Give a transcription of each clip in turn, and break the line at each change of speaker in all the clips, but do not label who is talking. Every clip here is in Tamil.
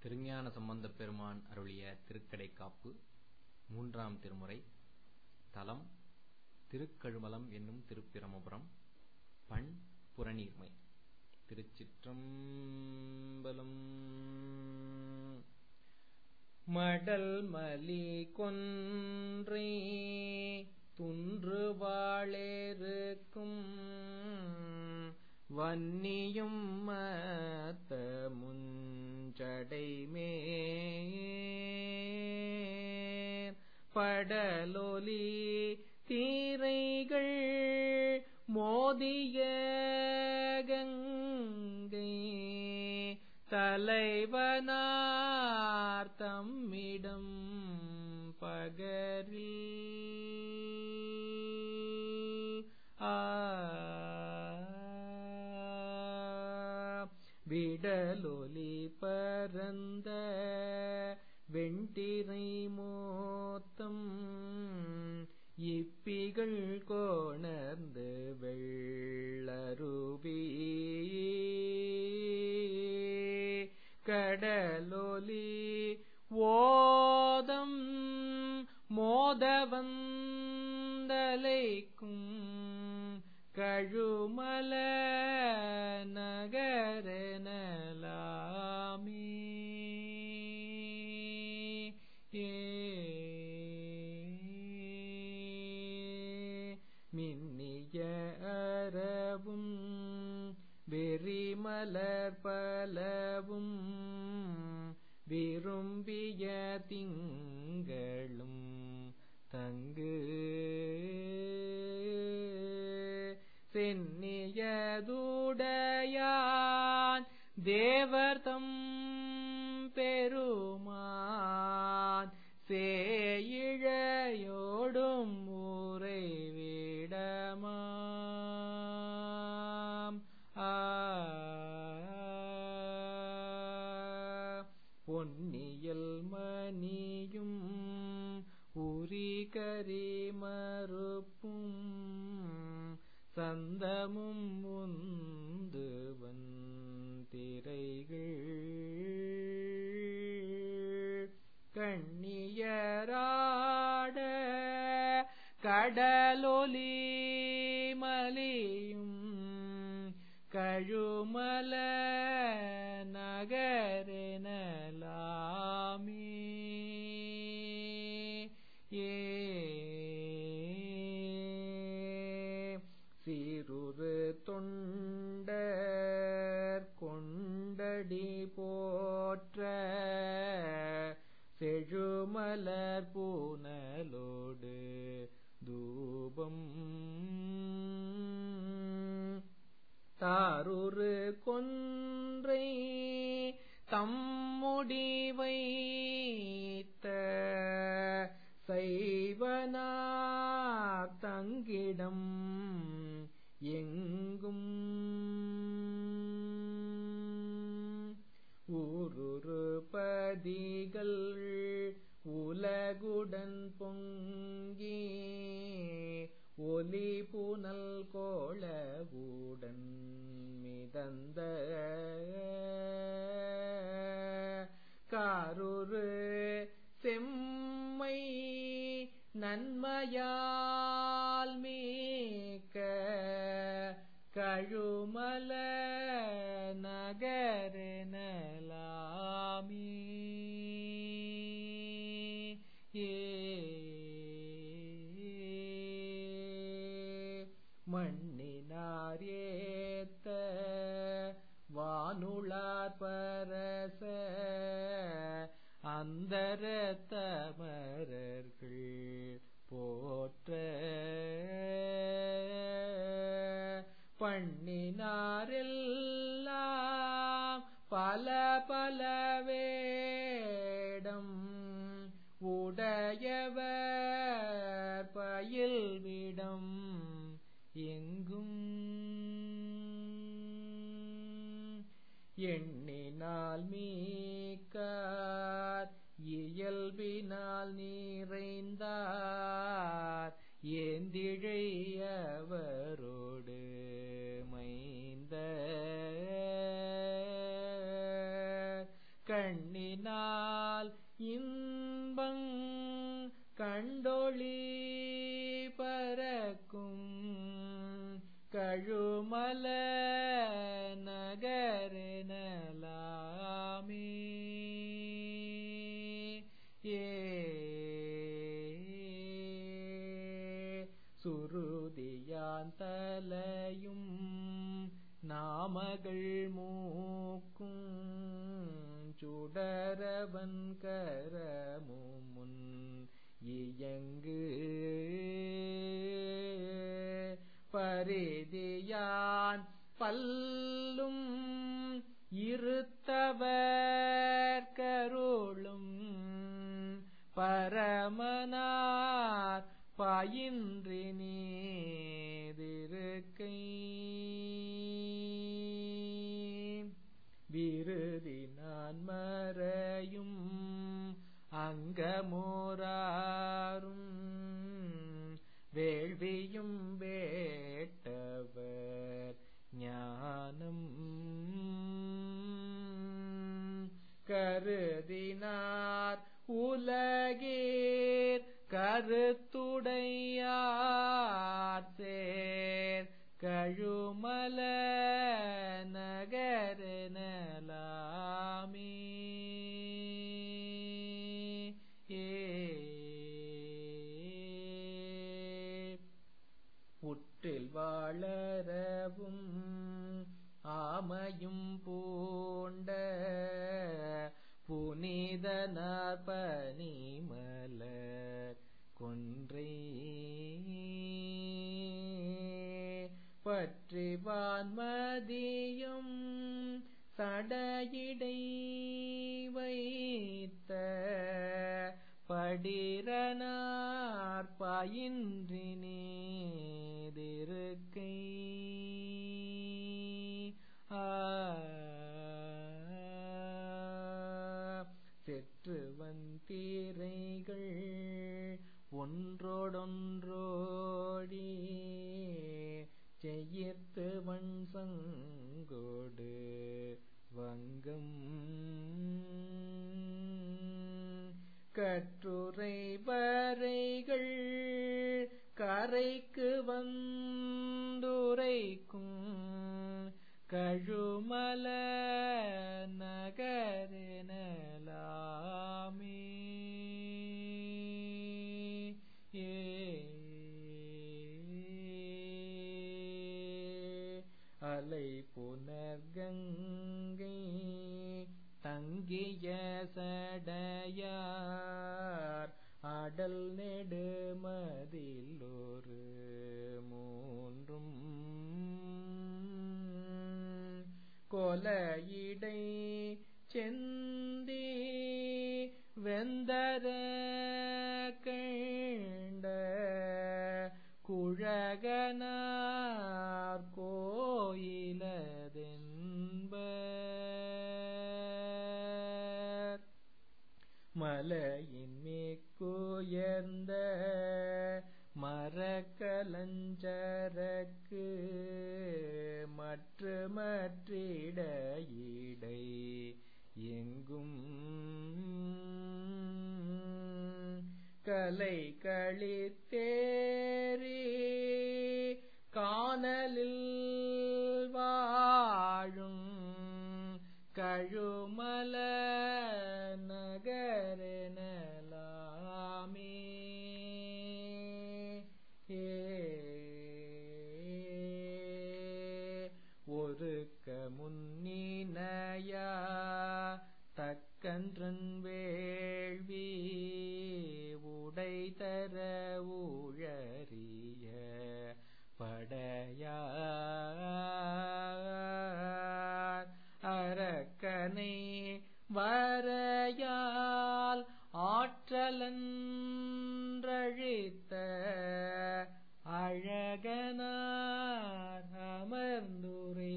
திருஞான சம்பந்தப் பெருமான் அருளிய திருக்கடைக்காப்பு மூன்றாம் திருமுறை தலம் திருக்கழுமலம் என்னும் திருப்பிரமபுரம் பண் புறநீர்மை திருச்சிற்றம்பலம் மடல் மலி கொன்றை துன்று வாழேருக்கும் வன்னியும் மத்த முஞ்சடை மேற் படலொலி தீரைகள் மோதிய கங்கை தலைவனார் தம்மிடம் பகரில் ஆ விடலொலி பரந்த வெண்டிரை மோத்தம் இப்பிகள் கோணர்ந்து வெள்ளருவி கடலொலி ஓதம் மோதவந்தலைக்கும் கழுமல நகரனலாமே ஏ மின்னிய அறவும் வெறிமலர் பலவும் விரும்பிய திங்களும் தங்கு சென்னியதுடையான் தேவர்தம் பெருமான் சேயிழையோடும் உறைவிடமாம் ஆ பொன்னியல் மணியும் உரி கரி மறுப்பும் சந்தமும் முந்துவன் திரைகள் கண்ணியராட கடலொலி மலியும் கழுமல நகரெனலாமே ஏ சீருரு தொண்டர் கொண்டடி போற்ற செழுமலர் பூனலோடு தூபம் தாருரு கொன்றை தம்முடி வைத்த சைவனா தங்கிடம் எங்கும் ஊருரு பதிகள் உலகுடன் பொங்கி ஒலி புனல் கோளவுடன் மிதந்த காருரு செம்மை நன்மையால் மேக்க கழுமல நகரெனலாமே ஏ மண்ணினார் ஏத்த வானுளார் பரச அந்தரத்தமரர்கள் போற்ற பண்ணினாரெல்லாம் பல பல வேடம் உடையவர் பயில்விடம் எங்கும் எண்ணினால் மீக்கார் இயல்பினால் நிறைந்தார் ஏந்திழையவரோடு மைந்த கண்ணினால் இன்பங் கண்டொளி பறக்கும் கழுமல நகரெனலாமே ஏ சுருதியான் தலையும் நாமகள் மூக்கும் சுடரவன் கரமும் முன் இயங்கு பரிதியான் பல்லும் இருத்தவர் கருளும் பரமனார் பயின்றி நீதிருக்கை விருதி நான் மறையும் அங்கமோராரும் வேள்வியும் வேட்டவர் ஞானம் கருதினார் உலகீர் கருத்துடையார் சேர் கழுமல நகரெனலாமே புற்றில் வாழறவும் ஆமையும் பூண்ட புனிதனார் பனிமலர் கொன்றை பற்றி வான்மதியும் சடையிடை வைத்த படிரனார் பயின்றி நீதிருக்கை செற்று வந்தீரைகள் ஒன்றோடொன்றோடி செய்யத்து வன் சங்கோடு வங்கம் கற்றுரை வரைகள் கரைக்கு வந்துரைக்கும் கழுமல நகரெனலாமே ஏ அலை புனர்கங்கை தங்கிய சடையார் அடல் நெடுமதில் ஒரு மூன்றும் கொலையிடை செந்தி வெந்தர கண்ட குழகனார் கோயிலதென்பர் மலையின் மிக்குயர்ந்த மரக்கலஞ்சரக்கு மற்ற மற்றிடையிடை எங்கும் கலை களித்தேரி காணலில் வாழும் கழுமல நகரெனலாமே ஏ ஒருக்க முன்னினையா தக்கன்றன் வேள்வி உடை தர ஊழறிய படையார் அரக்கனை வரையால் ஆற்றலன்றழித்த அழகனார் அமர்ந்துரே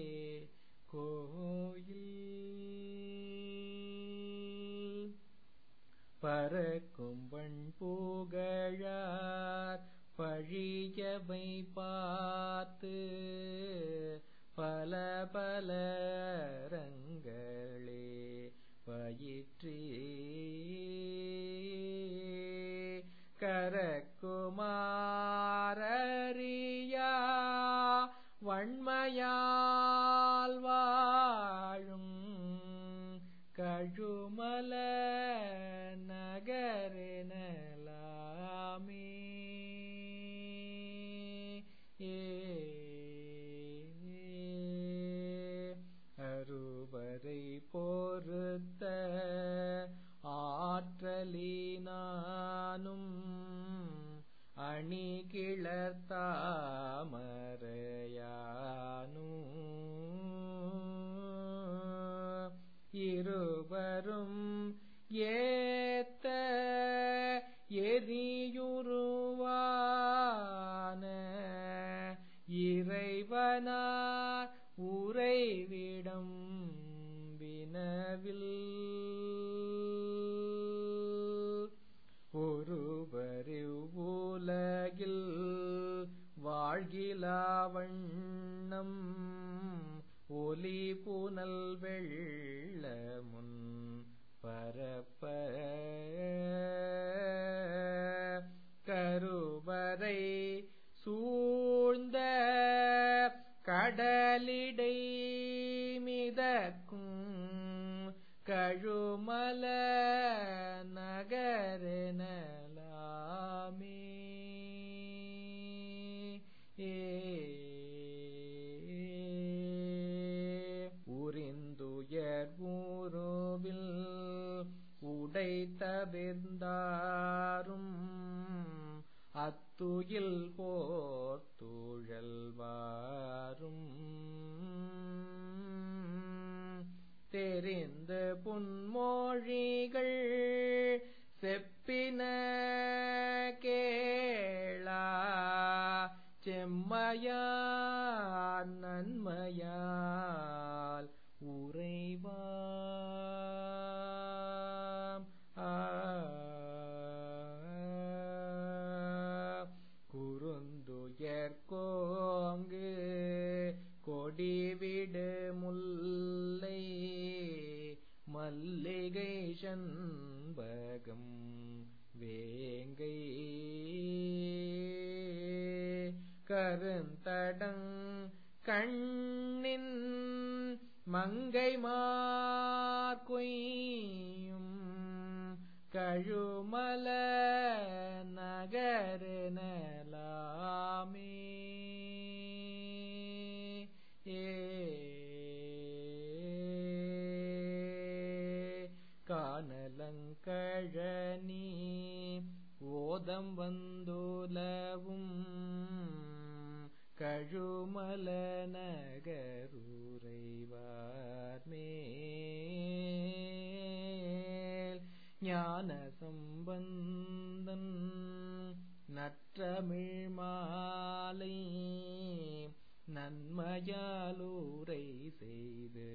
கோயில் பறக்கும் வண் புகழார் பழியவை பார்த்து பல பல ரங்களே ஞாயிற்றே கரக்குமாரறியா வன்மையால் வாழும் கழுமல நகரெனலாமே ஏ அருவரை பொறுத்த ஆற்றலினானும் அணி கிளர்த்தாமரையானும் இருவரும் ஏத்த எரியுருவான இறைவனார் உறைவிடம் வினவில் ஒருவரிவுலகில் வாழ்கிலாவண்ணம் ஒலி புனல் வெள்ளமுன் பரப்ப கருவறை சூழ்ந்த கடலிடை மிதக்கும் கழுமல நகரெனலாமே ஏ உரிந்துயர் ஊரோவில் உடை தவிர்ந்தாரும் அத்துயில் போர்த்துழல்வாரும் தெரிந்து புன்மொழிகள் செப்பின கேளா செம்மையார் நன்மையால் உறைவாம் ஆ குறுந்துயர் கோங்கு கொடிவிடு முல்லை மல்லிகை சண்பகம் வேங்கை கருந்தடங் கண்ணின் மங்கை மார்கொய்யும் கழுமல நகரெனலாமே ஏ காணலங்கழனி ஓதம் வந்துலவும் கழுமல நகருரைவார் மேல் ஞான சம்பந்தன் நற்றமிழ் மாலை நன்மையாலூரை செய்து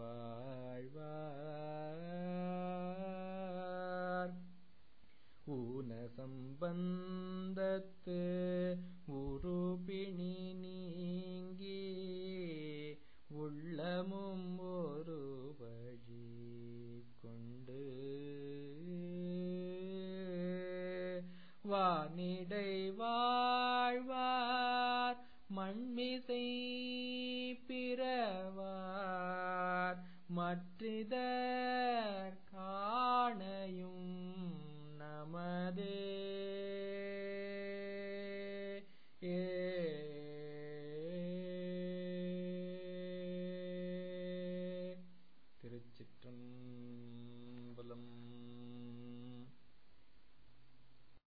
வாழ்வார் ஊன சம்பந்தத்து உருபிணி நீங்கி உள்ளமும் ஒரு வழி கொண்டு வானிடை வாழ்வார் மண்மிசை பிறவார் மற்றிதற் காணையும் நமதே ஏ திருச்சிற்றம்பலம்